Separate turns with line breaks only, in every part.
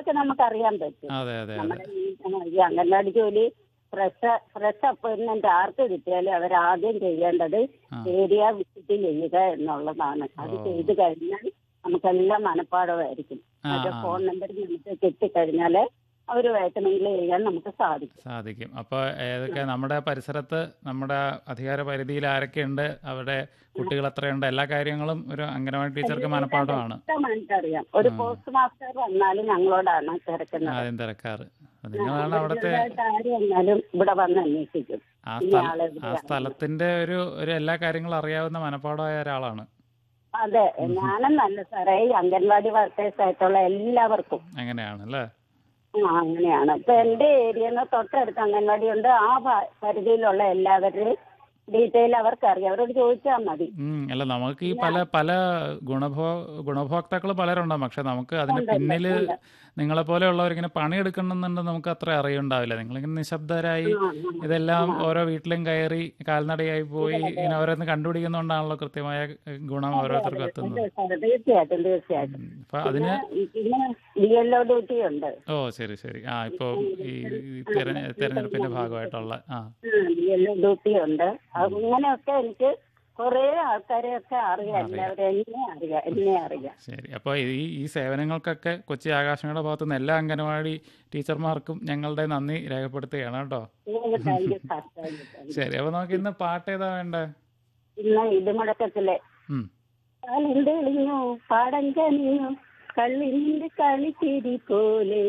അതൊക്കെ നമുക്ക് അറിയാൻ പറ്റും
അതെ അതെ അതെ
നമ്മുടെ ഈ ഈ അംഗൻവാടി ജോലി ഫ്രഷ് ഫ്രഷ് അപ്പോയിന്റ്മെന്റ് ആർക്ക് കിട്ടിയാലും അവർ ആദ്യം ചെയ്യേണ്ടത്
ആ.
ഏരിയ വിസിറ്റ് ചെയ്യുക എന്നുള്ളതാണ് അത്
ഓ.
ചെയ്തു കഴിഞ്ഞാൽ നമുക്കെല്ലാം മനഃപ്പാടമായിരിക്കും
ആ,
മറ്റേ
ആ.
ഫോൺ നമ്പർ നമുക്ക് കിട്ടിക്കഴിഞ്ഞാല് അവരുമായിട്ട് മിങ്കിൾ ചെയ്യാൻ നമുക്ക് സാധിക്കും
സാധിക്കും അപ്പോൾ ഏതൊക്കെ നമ്മുടെ പരിസരത്ത് നമ്മുടെ അധികാര പരിധിയിൽ ആരൊക്കെയുണ്ട് അവിടെ കുട്ടികൾ എത്രയുണ്ട് എല്ലാ കാര്യങ്ങളും ഒരു അംഗനവാടി ടീച്ചർക്ക് മനഃപ്പാഠമാണ്
വ്യക്തമായിട്ട് അറിയാം ഒരു
ആ.
പോസ്റ്റ് മാസ്റ്റർ വന്നാലും ഞങ്ങളോടാണ് തിരക്കുന്നത്
ആദ്യം തിരക്കാറ് അപ്പൊ നിങ്ങളാണ് അവിടുത്തെ
ഇവരുടേതായിട്ട് ആര് വന്നാലും ഇവിടെ വന്ന് അന്വേഷിക്കും
ആ
ഈ
സ്ഥല
ആളെ
ആ
എവിടെയാണ്?
സ്ഥലത്തിന്റെ ഒരു ഒരു എല്ലാ കാര്യങ്ങളും അറിയാവുന്ന മനഃപ്പാടമായ ഒരാളാണ്
അതെ ഞാനും നല്ല സാറേ ഈ അംഗൻവാടി വർക്കേഴ്സ് ആയിട്ടുള്ള എല്ലാവർക്കും
അങ്ങനെയാണ് അല്ലേ
ആ, അങ്ങനെയാണ് ഇപ്പൊ എന്റെ ഏരിയന്ന് തൊട്ടടുത്ത് അംഗൻവാടി ഉണ്ട് ആ പ- പരിധിയിലുള്ള എല്ലാവരുടെയും ഡീറ്റെയിൽ അവർക്കറിയാം അവരോട് ചോദിച്ചാൽ മതി
ഉം, അല്ല നമുക്ക് ഈ പല പല ഗുണഭോ ഗുണഭോക്താക്കൾ പലരുണ്ടാവും പക്ഷെ നമുക്ക് അതിന്
ഉണ്ട്, ഉണ്ട്,
പിന്നില്
ഉണ്ട്.
നിങ്ങളെ പോലെയുള്ളവർ ഇങ്ങനെ പണിയെടുക്കണമെന്നുണ്ട് നമുക്ക് അത്ര അറിയുണ്ടാവില്ല നിങ്ങളിങ്ങനെ നിശബ്ദരായി
ആ, ആ.
ഇതെല്ലാം ഓരോ വീട്ടിലും കയറി കാൽനടയായി പോയി ഇങ്ങനെ ഓരോന്ന് കണ്ടുപിടിക്കുന്നതുകൊണ്ടാണല്ലോ കൃത്യമായ ഗുണം ഓരോരുത്തർക്കും എത്തുന്നത്
അതെ, സാറേ, തീർച്ചയായിട്ടും തീർച്ചയായിട്ടും
ഉം, അപ്പൊ അതിന്
പിന്നെ ബി എൽ ഒ ഡ്യൂട്ടി ഉണ്ട്
ഓ ശരി ശരി ആ ഇപ്പൊ ഈ ഈ തെരഞ്ഞ തെരഞ്ഞെടുപ്പിന്റെ ഭാഗമായിട്ടുള്ള ആ
ബി എൽ ഒ ഡ്യൂട്ടി ഉണ്ട് അങ്ങനെയൊക്കെ എനിക്ക് കുറെ ആൾക്കാരെയൊക്കെ അറിയാം എല്ലാവരും എന്നെ അറിയാം എന്നെ അറിയാം
ശരി അപ്പോൾ ഈ ഈ സേവനങ്ങൾക്കൊക്കെ കൊച്ചി ആകാശവാണിയുടെ ഭാഗത്തു നിന്ന് എല്ലാ അംഗനവാടി ടീച്ചർമാർക്കും ഞങ്ങളുടെ നന്ദി രേഖപ്പെടുത്തുകയാണ് കേട്ടോ
thank you sir thank you thank you
ശരി അപ്പോൾ നമുക്ക് ഇന്ന് പാട്ട് ഏതാ വേണ്ടേ
ഇന്ന് ഇടിമുടക്കത്തിലെ
ഉം.
കാലെന്തെളിഞ്ഞു പാടം കനിഞ്ഞു കള്ളിന്റെ കളിച്ചിരി പോലെ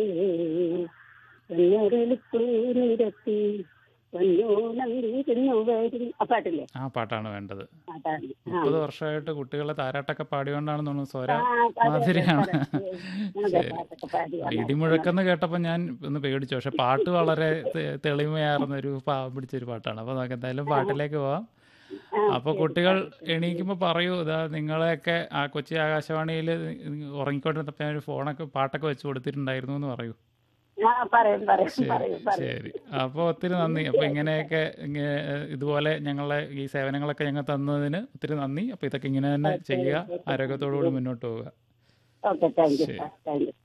പൊന്നൊരെളുപ്പൂ നിരത്തി പൊന്നോണം ഇരുന്നു വരും ആ പാട്ടില്ലേ
ആ പാട്ടാണ് വേണ്ടത്
അതാണ് ആ.
മുപ്പത് വർഷമായിട്ട് കുട്ടികളെ താരാട്ടൊക്കെ പാടിയോണ്ടാണെന്ന് തോന്നുന്നു സ്വര
ആ, അതെ, അതെ,
മാധുരിയാണ്
അതെ,
ശരി.
പാട്ടൊക്കെ പാടിയാണ്.
ഇടിമുഴക്കെന്ന് കേട്ടപ്പോൾ ഞാൻ ഒന്ന് പേടിച്ചു പക്ഷെ പാട്ട് വളരെ തെ- തെളിമയാർന്ന ഒരു പാവം പിടിച്ചൊരു പാട്ടാണ് അപ്പോൾ നമുക്ക് എന്തായാലും പാട്ടിലേക്ക് പോവാം
ആ,
അപ്പോൾ കുട്ടികൾ എണീക്കുമ്പോൾ പറയൂ ഇതാ നിങ്ങളെയൊക്കെ ആ കൊച്ചി ആകാശവാണിയിൽ ഉറങ്ങിക്കൊണ്ടിരുന്നപ്പോൾ ഞാൻ ഒരു ഫോണൊക്കെ പാട്ടൊക്കെ വെച്ച് കൊടുത്തിട്ടുണ്ടായിരുന്നു എന്ന് പറയൂ
ആ പറയും പറയും
ശരി
പറയും പറയും
ശരി അപ്പോൾ ഒത്തിരി നന്ദി അപ്പോൾ ഇങ്ങനെയൊക്കെ ഇങ്ങനെ ഇതുപോലെ ഞങ്ങളെ ഈ സേവനങ്ങളൊക്കെ ഞങ്ങൾ തന്നതിന് ഒത്തിരി നന്ദി അപ്പോൾ ഇതൊക്കെ ഇങ്ങനെ തന്നെ ചെയ്യുക ആരോഗ്യത്തോടു കൂടി മുന്നോട്ട് പോവുക
ഓക്കെ താങ്ക് യു
ശരി.
Sir thank U